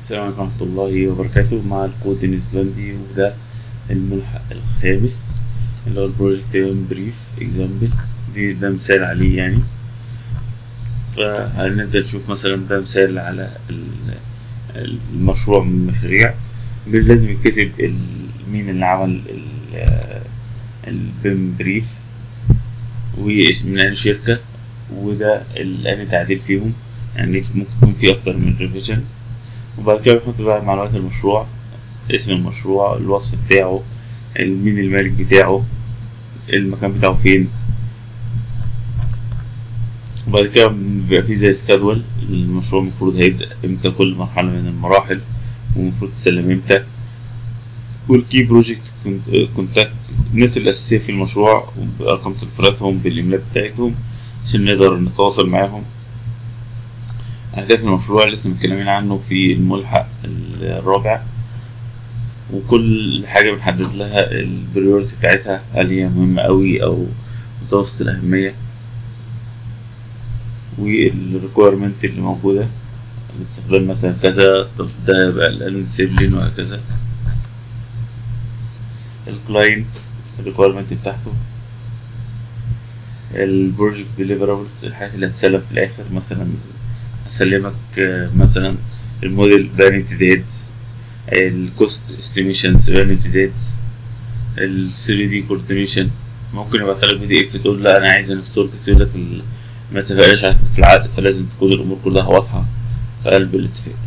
السلام عليكم ورحمة الله وبركاته مع الكود النيوزيلندي وده الملحق الخامس اللي هو البروجكت بريف اكزامبل دي ده مثال عليه يعني فهنبدأ نشوف مثلا ده مثال على ال- المشروع من المشاريع لازم يتكتب ال- مين اللي عمل ال- البيم بريف ومن أي شركة وده أنهي تعديل فيهم يعني ممكن يكون في أكتر من ريفيجن وبعد كده بنحط بقى معلومات المشروع اسم المشروع الوصف بتاعه مين المالك بتاعه المكان بتاعه فين وبعد كده بيبقى فيه زي سكادول المشروع المفروض هيبدأ امتى كل مرحلة من المراحل والمفروض تسلم امتى والكي بروجكت كونتاكت الناس الأساسية في المشروع بأرقام تليفوناتهم بالإيميلات بتاعتهم عشان نقدر نتواصل معاهم أهداف المشروع لسه متكلمين عنه في الملحق الرابع وكل حاجة بنحدد لها البريورتي بتاعتها هل هي مهمة أوي أو متوسط الأهمية والريكويرمنت اللي موجودة الاستخدام مثلا كذا طب ده يبقى الانسيبلين وهكذا الكلاينت الريكويرمنت بتاعته البروجكت ديليفرابلز الحاجات اللي هتسلم في الآخر مثلا هسلمك مثلا الموديل بلان امتداد الكوست استيميشنز بلان امتداد ال 3 دي كوردينيشن ممكن يبعت لك بي دي اف تقول لا انا عايز الستور يقول لك ما اتفقناش على في العقد فلازم تكون الامور كلها واضحه في قلب الاتفاق